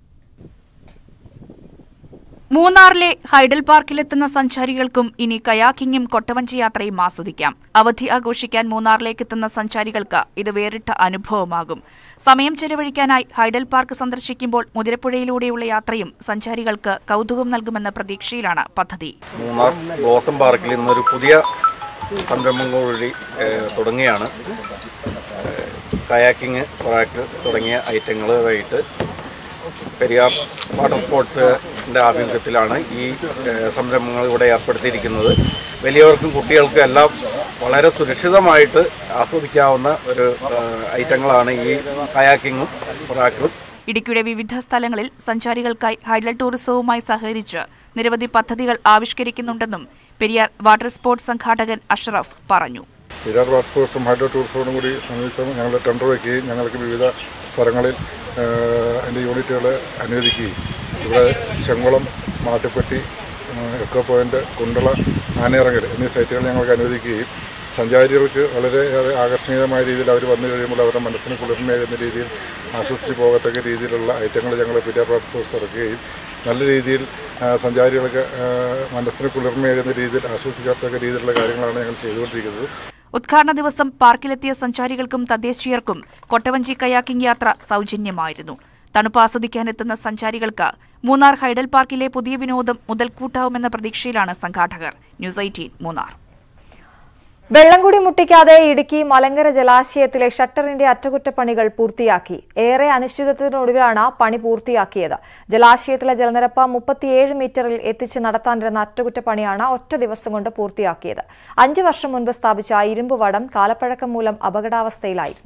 Speaker 17: മൂന്നാറിലെ ഹൈഡൽ പാർക്കിലെത്തുന്ന സഞ്ചാരികൾക്കും ഇനി കയാക്കിങ്ങും കൊട്ടവഞ്ചി യാത്രയും ആസ്വദിക്കാം അവധി ആഘോഷിക്കാൻ മൂന്നാറിലേക്ക് എത്തുന്ന സഞ്ചാരികൾക്ക് ഇത് വേറിട്ട അനുഭവമാകും സമയം ചെലവഴിക്കാനായി ഹൈഡൽ പാർക്ക് സന്ദർശിക്കുമ്പോൾ മുതിരപ്പുഴയിലൂടെയുള്ള യാത്രയും സഞ്ചാരികൾക്ക് കൗതുകം നൽകുമെന്ന പ്രതീക്ഷയിലാണ് പദ്ധതി
Speaker 18: മൂന്നാർ ബ്ലോസം പാർക്കിൽ ഇന്നൊരു പുതിയ സംരംഭം കൂടി ഏഹ്, തുടങ്ങുകയാണ് ഏഹ്, കയാക്കിങ് കൊറാക്ക് തുടങ്ങിയ ഐറ്റങ്ങളുമായിട്ട് പെരിയാർ വാട്ടർ സ്പോർട്സിൻ്റെ ആഭിമുഖ്യത്തിലാണ് ഈ ഏഹ്, സംരംഭങ്ങൾ ഇവിടെ ഏർപ്പെടുത്തിയിരിക്കുന്നത് വലിയവർക്കും കുട്ടികൾക്കും എല്ലാം വളരെ സുരക്ഷിതമായിട്ട് ആസ്വദിക്കാവുന്ന ഒരു ഏഹ്, ഐറ്റങ്ങളാണ് ഈ കയാക്കിങ്ങും കൊറാക്കും
Speaker 17: ഇടുക്കിയുടെ വിവിധ സ്ഥലങ്ങളിൽ സഞ്ചാരികൾക്കായി ഹൈഡൽ ടൂറിസവുമായി സഹകരിച്ച് നിരവധി പദ്ധതികൾ ആവിഷ്കരിക്കുന്നുണ്ടെന്നും പെരിയാർ വാട്ടർ സ്പോർട്സ് സംഘാടകൻ അഷ്റഫ് പറഞ്ഞു
Speaker 19: പെരിയാർ വാട്ടർ സ്പോർട്സും ഹൈഡ്രോ ടൂറിസത്തോടും കൂടി സമീപിച്ചും ഞങ്ങൾ ടെൻഡർ വയ്ക്കുകയും ഞങ്ങൾക്ക് വിവിധ സ്ഥലങ്ങളിൽ ഏഹ്, അതിൻ്റെ യൂണിറ്റുകൾ അനുവദിക്കുകയും ഇവിടെ ചെങ്കുളം മാട്ടുപ്പെട്ടി ഏഹ്, എക്കോ പോയിൻ്റ് കുണ്ടള ആനയിറങ്ങൽ എന്നീ സൈറ്റുകൾ ഞങ്ങൾക്ക് അനുവദിക്കുകയും സഞ്ചാരികൾക്ക് വളരെയേറെ ആകർഷണീയമായ രീതിയിൽ അവർ വന്നു കഴിയുമ്പോൾ അവരുടെ മനസ്സിന് കുളിർമയേകുന്ന രീതിയിൽ ആശ്വസിച്ച് പോകത്തക്ക രീതിയിലുള്ള ഐറ്റങ്ങൾ ഞങ്ങൾ പെരിയാർ വാട്ടർ സ്പോർട്സ് ഇറക്കുകയും നല്ല രീതിയിൽ ആ, സഞ്ചാരികൾക്ക് ആ, മനസ്സിന് കുളിർമയേകുന്ന രീതിയിൽ ആശ്വസിക്കത്തക്ക രീതിയിലുള്ള കാര്യങ്ങളാണ് ഞങ്ങൾ ചെയ്തുകൊണ്ടിരിക്കുന്നത്
Speaker 17: ഉദ്ഘാടന ദിവസം പാർക്കിലെത്തിയ സഞ്ചാരികൾക്കും തദ്ദേശീയർക്കും കൊട്ടവഞ്ചി കയാക്കിംഗ് യാത്ര സൗജന്യമായിരുന്നു തണുപ്പ് ആസ്വദിക്കാനെത്തുന്ന സഞ്ചാരികൾക്ക് മൂന്നാർ ഹൈഡൽ പാർക്കിലെ പുതിയ വിനോദം മുതൽക്കൂട്ടാവുമെന്ന പ്രതീക്ഷയിലാണ് സംഘാടകർ ന്യൂസ് എയ്റ്റീൻ മൂന്നാർ
Speaker 1: വെള്ളം കൂടി മുട്ടിക്കാതെ ഇടുക്കി മലങ്കര ജലാശയത്തിലെ ഷട്ടറിന്റെ അറ്റകുറ്റപ്പണികൾ പൂർത്തിയാക്കി ഏറെ അനിശ്ചിതത്വത്തിനൊടുവിലാണ് പണി പൂർത്തിയാക്കിയത് ജലാശയത്തിലെ ജലനിരപ്പ് മുപ്പത്തിയേഴ് മീറ്ററിൽ എത്തിച്ച് നടത്താനിരുന്ന അറ്റകുറ്റപ്പണിയാണ് ഒറ്റ ദിവസം കൊണ്ട് പൂർത്തിയാക്കിയത് അഞ്ചു വർഷം മുൻപ് സ്ഥാപിച്ച ഇരുമ്പ് വടം കാലപ്പഴക്കം മൂലം അപകടാവസ്ഥയിലായിരുന്നു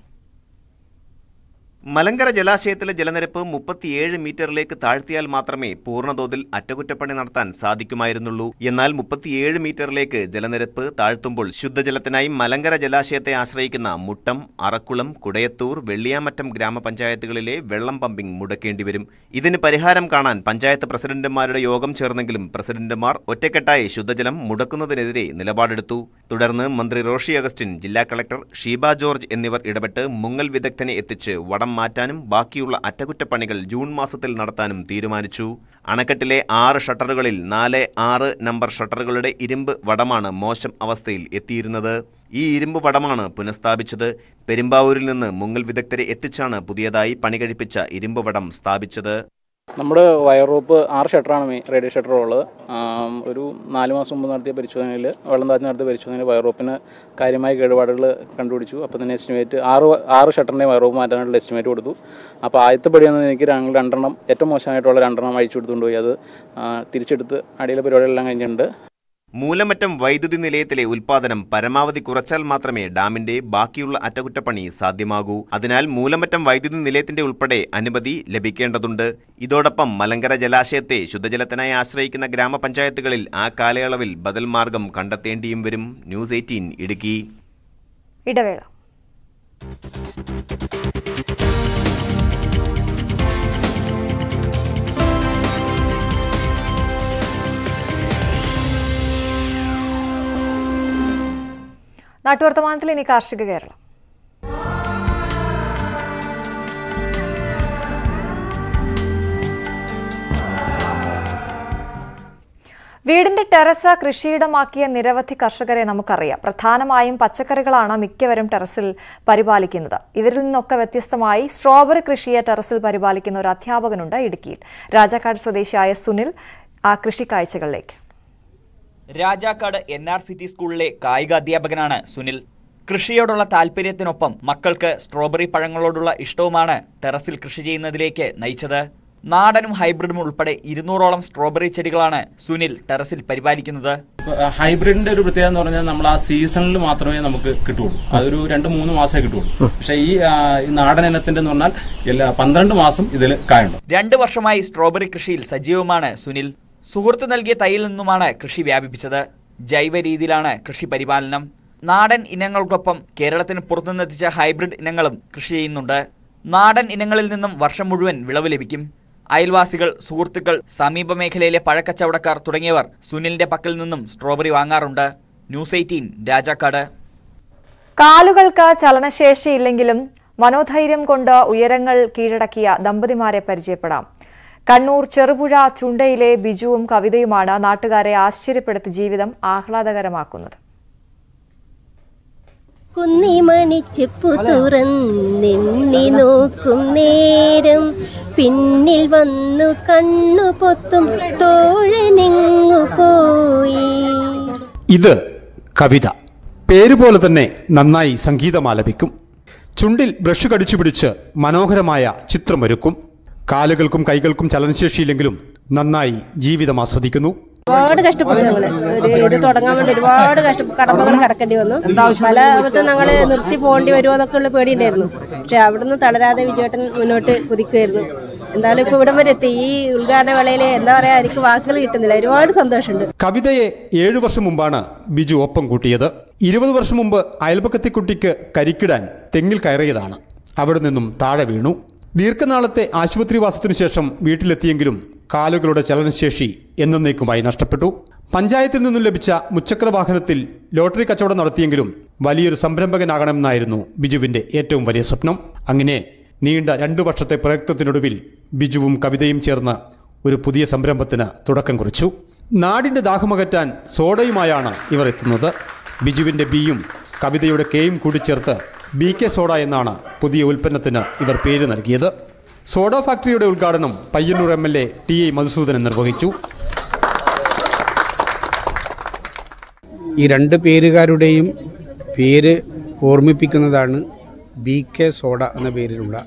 Speaker 13: മലങ്കര ജലാശയത്തിലെ ജലനിരപ്പ് മുപ്പത്തിയേഴ് മീറ്ററിലേക്ക് താഴ്ത്തിയാൽ മാത്രമേ പൂർണ്ണതോതിൽ അറ്റകുറ്റപ്പണി നടത്താൻ സാധിക്കുമായിരുന്നുള്ളൂ എന്നാൽ മുപ്പത്തിയേഴ് മീറ്ററിലേക്ക് ജലനിരപ്പ് താഴ്ത്തുമ്പോൾ ശുദ്ധജലത്തിനായി മലങ്കര ജലാശയത്തെ ആശ്രയിക്കുന്ന മുട്ടം അറക്കുളം കുടയത്തൂർ വെള്ളിയാമറ്റം ഗ്രാമപഞ്ചായത്തുകളിലെ വെള്ളം പമ്പിംഗ് മുടക്കേണ്ടി വരും ഇതിന് പരിഹാരം കാണാൻ പഞ്ചായത്ത് പ്രസിഡന്റുമാരുടെ യോഗം ചേർന്നെങ്കിലും പ്രസിഡന്റുമാർ ഒറ്റക്കെട്ടായി ശുദ്ധജലം മുടക്കുന്നതിനെതിരെ നിലപാടെടുത്തു തുടർന്ന് മന്ത്രി റോഷി അഗസ്റ്റിൻ ജില്ലാ കളക്ടർ ഷീബ ജോർജ് എന്നിവർ ഇടപെട്ട് മുങ്ങൽ വിദഗ്ധനെ എത്തിച്ച് വടം മാറ്റാനും ബാക്കിയുള്ള അറ്റകുറ്റപ്പണികൾ ജൂൺ മാസത്തിൽ നടത്താനും തീരുമാനിച്ചു അണക്കെട്ടിലെ ആറ് ഷട്ടറുകളിൽ നാല് ആറ് നമ്പർ ഷട്ടറുകളുടെ ഇരുമ്പ് വടമാണ് മോശം അവസ്ഥയിൽ എത്തിയിരുന്നത് ഈ ഇരുമ്പ് വടമാണ് പുനഃസ്ഥാപിച്ചത് പെരുമ്പാവൂരിൽ നിന്ന് മുങ്ങൽ വിദഗ്ധരെ എത്തിച്ചാണ് പുതിയതായി പണി കഴിപ്പിച്ച ഇരുമ്പ് വടം സ്ഥാപിച്ചത്
Speaker 20: നമ്മുടെ വയർ റോപ്പ് ആറ് ഷട്ടറാണ് മെയിൻ റേഡിയോ ഷട്ടർ ഉള്ളത് ആം, ഒരു നാല് മാസം മുമ്പ് നടത്തിയ പരിശോധനയിൽ വെള്ളം താഴ്ത്തി നടത്തിയ പരിശോധനയിൽ വയർ റോപ്പിന് കാര്യമായ കേടുപാടുകൾ കണ്ടുപിടിച്ചു അപ്പോൾ തന്നെ എസ്റ്റിമേറ്റ് ആറ് ആറ് ഷട്ടറിൻ്റെ വയർ റോപ്പ് മാറ്റാനുള്ള എസ്റ്റിമേറ്റ് കൊടുത്തു അപ്പോൾ ആദ്യത്തെ പടി എന്ന് എനിക്ക് ഞങ്ങൾ രണ്ടെണ്ണം ഏറ്റവും മോശമായിട്ടുള്ള രണ്ടെണ്ണം അഴിച്ചു കൊടുത്തുകൊണ്ട് പോയി അത് ആ, തിരിച്ചെടുത്ത് അടിയിലെ പരിപാടികളെല്ലാം കഴിഞ്ഞിട്ടുണ്ട്
Speaker 13: മൂലമറ്റം വൈദ്യുതി നിലയത്തിലെ ഉൽപാദനം പരമാവധി കുറച്ചാൽ മാത്രമേ ഡാമിന്റെ ബാക്കിയുള്ള അറ്റകുറ്റപ്പണി സാധ്യമാകൂ അതിനാൽ മൂലമറ്റം വൈദ്യുതി നിലയത്തിന്റെ ഉൾപ്പെടെ അനുമതി ലഭിക്കേണ്ടതുണ്ട് ഇതോടൊപ്പം മലങ്കര ജലാശയത്തെ ശുദ്ധജലത്തിനായി ആശ്രയിക്കുന്ന ഗ്രാമപഞ്ചായത്തുകളിൽ ആ കാലയളവിൽ ബദൽ മാർഗം കണ്ടെത്തേണ്ടിയും വരും ന്യൂസ് എയ്റ്റീൻ ഇടുക്കി
Speaker 1: ഇടവേള നാട്ടുവർത്തമാനത്തിൽ ഇനി കാർഷിക കേരളം വീടിന്റെ ടെറസ് കൃഷിയിടമാക്കിയ നിരവധി കർഷകരെ നമുക്കറിയാം പ്രധാനമായും പച്ചക്കറികളാണ് മിക്കവരും ടെറസിൽ പരിപാലിക്കുന്നത് ഇവരിൽ നിന്നൊക്കെ വ്യത്യസ്തമായി സ്ട്രോബെറി കൃഷിയെ ടെറസിൽ പരിപാലിക്കുന്ന ഒരു അധ്യാപകനുണ്ട് ഇടുക്കിയിൽ രാജാക്കാട് സ്വദേശിയായ സുനിൽ ആ കൃഷി കാഴ്ചകളിലേക്ക്
Speaker 11: Rajakkad N R C T സ്കൂളിലെ കായിക അധ്യാപകനാണ് സുനിൽ കൃഷിയോടുള്ള താല്പര്യത്തിനൊപ്പം മക്കൾക്ക് സ്ട്രോബെറി പഴങ്ങളോടുള്ള ഇഷ്ടവുമാണ് ടെറസിൽ കൃഷി ചെയ്യുന്നതിലേക്ക് നയിച്ചത് നാടനും ഹൈബ്രിഡും ഉൾപ്പെടെ ഇരുന്നൂറോളം സ്ട്രോബെറി ചെടികളാണ് സുനിൽ ടെറസിൽ പരിപാലിക്കുന്നത്
Speaker 20: ഹൈബ്രിഡിന്റെ ഒരു പ്രത്യേകത എന്ന് പറഞ്ഞാൽ നമ്മൾ ആ സീസണിൽ മാത്രമേ നമുക്ക് കിട്ടുള്ളൂ അതൊരു രണ്ട് മൂന്ന് മാസമേ കിട്ടുള്ളൂ പക്ഷേ ഈ ആ, ഈ നാടൻ ഇനത്തിന്റെ എന്ന് പറഞ്ഞാൽ എല്ലാ പന്ത്രണ്ട് മാസം ഇതിൽ കായുണ്ട്
Speaker 11: രണ്ടു വർഷമായി സ്ട്രോബെറി കൃഷിയിൽ സജീവമാണ് സുനിൽ സുഹൃത്ത് നൽകിയ തൈയിൽ നിന്നുമാണ് കൃഷി വ്യാപിപ്പിച്ചത് ജൈവ രീതിയിലാണ് കൃഷി പരിപാലനം നാടൻ ഇനങ്ങൾക്കൊപ്പം കേരളത്തിന് പുറത്തുനിന്നെത്തിച്ച ഹൈബ്രിഡ് ഇനങ്ങളും കൃഷി ചെയ്യുന്നുണ്ട് നാടൻ ഇനങ്ങളിൽ നിന്നും വർഷം മുഴുവൻ വിളവ് ലഭിക്കും അയൽവാസികൾ സുഹൃത്തുക്കൾ സമീപ മേഖലയിലെ പഴക്കച്ചവടക്കാർ തുടങ്ങിയവർ സുനിലിന്റെ പക്കൽ നിന്നും സ്ട്രോബെറി വാങ്ങാറുണ്ട് ന്യൂസ് എയ്റ്റീൻ രാജാക്കാട്
Speaker 1: കാലുകൾക്ക് ചലനശേഷിയില്ലെങ്കിലും മനോധൈര്യം കൊണ്ട് ഉയരങ്ങൾ കീഴടക്കിയ ദമ്പതിമാരെ പരിചയപ്പെടാം കണ്ണൂർ ചെറുപുഴ ചുണ്ടയിലെ ബിജുവും കവിതയുമാണ് നാട്ടുകാരെ ആശ്ചര്യപ്പെടുത്തി ജീവിതം ആഹ്ലാദകരമാക്കുന്നത്
Speaker 21: കുന്നിമണിച്ചെപ്പു തുറന്നെണ്ണി നോക്കും നേരം പിന്നിൽ വന്നു കണ്ണു പൊത്തും തോഴനെങ്ങു പോയി
Speaker 22: ഇത് കവിത പേരുപോലെ തന്നെ നന്നായി സംഗീതമാലപിക്കും ചുണ്ടിൽ ബ്രഷ് കടിച്ചു പിടിച്ച് മനോഹരമായ ചിത്രമൊരുക്കും കാലുകൾക്കും കൈകൾക്കും ചലനശേഷിയില്ലെങ്കിലും നന്നായി ജീവിതം ആസ്വദിക്കുന്നു
Speaker 23: ഒരുപാട് കഷ്ടപ്പെട്ടു ഞങ്ങള് ഒരു ഇത് തുടങ്ങാൻ വേണ്ടി ഒരുപാട് കഷ്ട കടമ്പകൾ കടക്കേണ്ടി വന്നു പല അബദ്ധം ഞങ്ങള് നിർത്തി പോകേണ്ടി വരുമോ എന്നൊക്കെ ഉള്ള പേടിയുണ്ടായിരുന്നു പക്ഷെ അവിടുന്ന് തളരാതെ വിജയേട്ടൻ മുന്നോട്ട് കുതിക്കുമായിരുന്നു എന്തായാലും ഇപ്പൊ ഇവിടം വരെ എത്തി ഈ ഉദ്ഘാടന വേളയില് എന്താ പറയാ എനിക്ക് വാക്കുകൾ കിട്ടുന്നില്ല ഒരുപാട് സന്തോഷമുണ്ട്
Speaker 22: കവിതയെ ഏഴു വർഷം മുമ്പാണ് ബിജു ഒപ്പം കൂട്ടിയത് ഇരുപത് വർഷം മുമ്പ് അയൽപക്കത്തെ കുട്ടിക്ക് കരിക്കിടാൻ തെങ്ങിൽ കയറിയതാണ് അവിടെ നിന്നും താഴെ വീണു ദീർഘനാളത്തെ ആശുപത്രിവാസത്തിനു ശേഷം വീട്ടിലെത്തിയെങ്കിലും കാലുകളുടെ ചലനശേഷി എന്നേക്കുമായി നഷ്ടപ്പെട്ടു പഞ്ചായത്തിൽ നിന്നും ലഭിച്ച മുച്ചക്ര വാഹനത്തിൽ ലോട്ടറി കച്ചവടം നടത്തിയെങ്കിലും വലിയൊരു സംരംഭകനാകണമെന്നായിരുന്നു ബിജുവിന്റെ ഏറ്റവും വലിയ സ്വപ്നം അങ്ങനെ നീണ്ട രണ്ടു വർഷത്തെ പ്രയത്നത്തിനൊടുവിൽ ബിജുവും കവിതയും ചേർന്ന് ഒരു പുതിയ സംരംഭത്തിന് തുടക്കം കുറിച്ചു നാടിന്റെ ദാഹമകറ്റാൻ സോഡയുമായാണ് ഇവർ എത്തുന്നത് ബിജുവിന്റെ ബിയും കവിതയുടെ കെയും കൂടി ചേർത്ത് ബി കെ സോഡ എന്നാണ് പുതിയ ഉൽപ്പന്നത്തിന് ഇവർ പേര് നൽകിയത് സോഡ ഫാക്ടറിയുടെ ഉദ്ഘാടനം Payyanur M L A T A Madhusoodanan നിർവഹിച്ചു
Speaker 24: ഈ രണ്ട് പേരുകാരുടെയും പേര് ഓർമ്മിപ്പിക്കുന്നതാണ് ബി കെ സോഡ എന്ന പേരിലുള്ള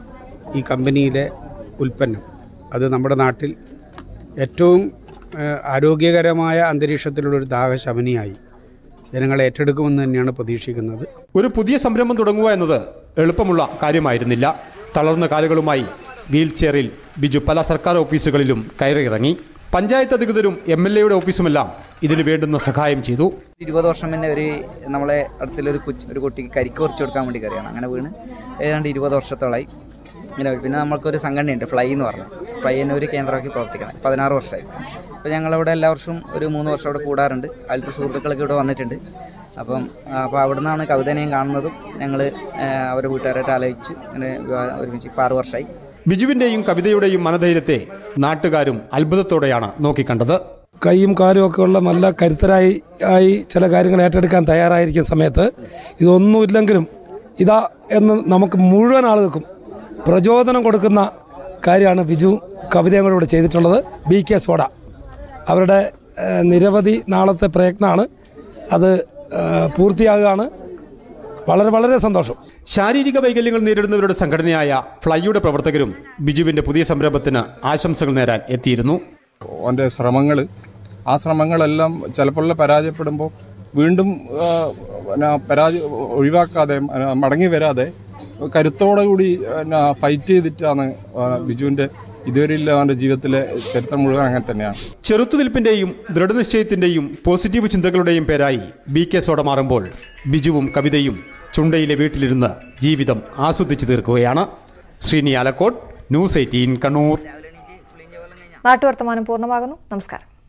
Speaker 24: ഈ കമ്പനിയിലെ ഉൽപ്പന്നം അത് നമ്മുടെ നാട്ടിൽ ഏറ്റവും ഏഹ്, ആരോഗ്യകരമായ അന്തരീക്ഷത്തിലുള്ളൊരു ദാഹശമനിയായി ജനങ്ങൾ ഏറ്റെടുക്കുമെന്ന് തന്നെയാണ് പ്രതീക്ഷിക്കുന്നത്
Speaker 22: ഒരു പുതിയ സംരംഭം തുടങ്ങുക എന്നത് എളുപ്പമുള്ള കാര്യമായിരുന്നില്ല തളർന്ന കാലുകളുമായി വീൽ ചെയറിൽ ബിജു പല സർക്കാർ ഓഫീസുകളിലും കയറിയിറങ്ങി പഞ്ചായത്ത് അധികൃതരും എം എൽ എയുടെ ഓഫീസുമെല്ലാം ഇതിനു വേണ്ടുന്ന സഹായം ചെയ്തു
Speaker 5: ഇരുപത് വർഷം മുന്നേ ഒരു നമ്മളെ അടുത്തുള്ളൊരു കൊച്ചു ഒരു കുട്ടിക്ക് കരിക്ക് കുറച്ച് കൊടുക്കാൻ വേണ്ടി കയറിയാണ് അങ്ങനെ വീണ് ഏതാണ്ട് ഇരുപത് വർഷത്തോളമായി ഇങ്ങനെ വരും. പിന്നെ നമ്മൾക്കൊരു സംഘടനയുണ്ട് ഫ്ലൈ എന്ന് പറഞ്ഞു പയ്യന്നൂർ കേന്ദ്രമാക്കി പ്രവർത്തിക്കുന്നത് പതിനാറ് വർഷമായി അപ്പോൾ ഞങ്ങളിവിടെ എല്ലാ വർഷവും ഒരു മൂന്ന് വർഷം ഇവിടെ കൂടാറുണ്ട് അതിലത്തെ സുഹൃത്തുക്കളൊക്കെ ഇവിടെ വന്നിട്ടുണ്ട് അപ്പം അപ്പോൾ അവിടെ നിന്നാണ് കവിതനെയും കാണുന്നതും ഞങ്ങൾ അവരുടെ വീട്ടുകാരായിട്ട് ആലോചിച്ച് അങ്ങനെ വിവാഹം ഒരുമിച്ച് ഇപ്പോൾ ആറ് വർഷമായി
Speaker 22: ബിജുവിന്റെയും കവിതയുടെയും മനധൈര്യത്തെ നാട്ടുകാരും അത്ഭുതത്തോടെയാണ് നോക്കിക്കണ്ടത്
Speaker 25: കൈയും കാലും ഒക്കെ ഉള്ള നല്ല കരുത്തരായി ആയി ചില കാര്യങ്ങൾ ഏറ്റെടുക്കാൻ തയ്യാറായിരിക്കുന്ന സമയത്ത് ഇതൊന്നുമില്ലെങ്കിലും ഇതാ എന്ന് നമുക്ക് മുഴുവൻ ആളുകൾക്കും പ്രചോദനം കൊടുക്കുന്ന കാര്യമാണ് ബിജു കവിതയും കൂടെ ഇവിടെ ചെയ്തിട്ടുള്ളത് ബി കെ സോഡ അവരുടെ ഏഹ്, നിരവധി നാളത്തെ പ്രയത്നമാണ് അത് ഏഹ്, പൂർത്തിയാകുകയാണ് വളരെ വളരെ സന്തോഷം
Speaker 22: ശാരീരിക വൈകല്യങ്ങൾ നേരിടുന്നവരുടെ സംഘടനയായ ഫ്ലൈയുടെ പ്രവർത്തകരും ബിജുവിന്റെ പുതിയ സംരംഭത്തിന് ആശംസകൾ നേരാൻ എത്തിയിരുന്നു
Speaker 19: അവൻ്റെ ശ്രമങ്ങൾ ആ ശ്രമങ്ങളെല്ലാം ചിലപ്പോൾ പരാജയപ്പെടുമ്പോൾ വീണ്ടും ആ, പിന്നെ പരാജയ ഒഴിവാക്കാതെ ആ, മടങ്ങി വരാതെ കരുത്തോടെ കൂടി പിന്നെ ഫൈറ്റ് ചെയ്തിട്ടാണ് ആ, ബിജുവിൻ്റെ ഇതുവരെയില്ല അവൻ്റെ ജീവിതത്തിലെ ചരിത്രം മുഴുവൻ അങ്ങനെ തന്നെയാണ്
Speaker 22: ചെറുത്തുനിൽപ്പിന്റെയും ദൃഢനിശ്ചയത്തിന്റെയും പോസിറ്റീവ് ചിന്തകളുടെയും പേരായി ബി കെ സോഡ മാറുമ്പോൾ ബിജുവും കവിതയും ചുണ്ടയിലെ വീട്ടിലിരുന്ന് ജീവിതം ആസ്വദിച്ചു തീർക്കുകയാണ് ശ്രീനി ആലക്കോട്ട് ന്യൂസ് എയ്റ്റീൻ കണ്ണൂർ
Speaker 1: നാട്ടുവർത്തമാനം പൂർണ്ണമാകുന്നു നമസ്കാരം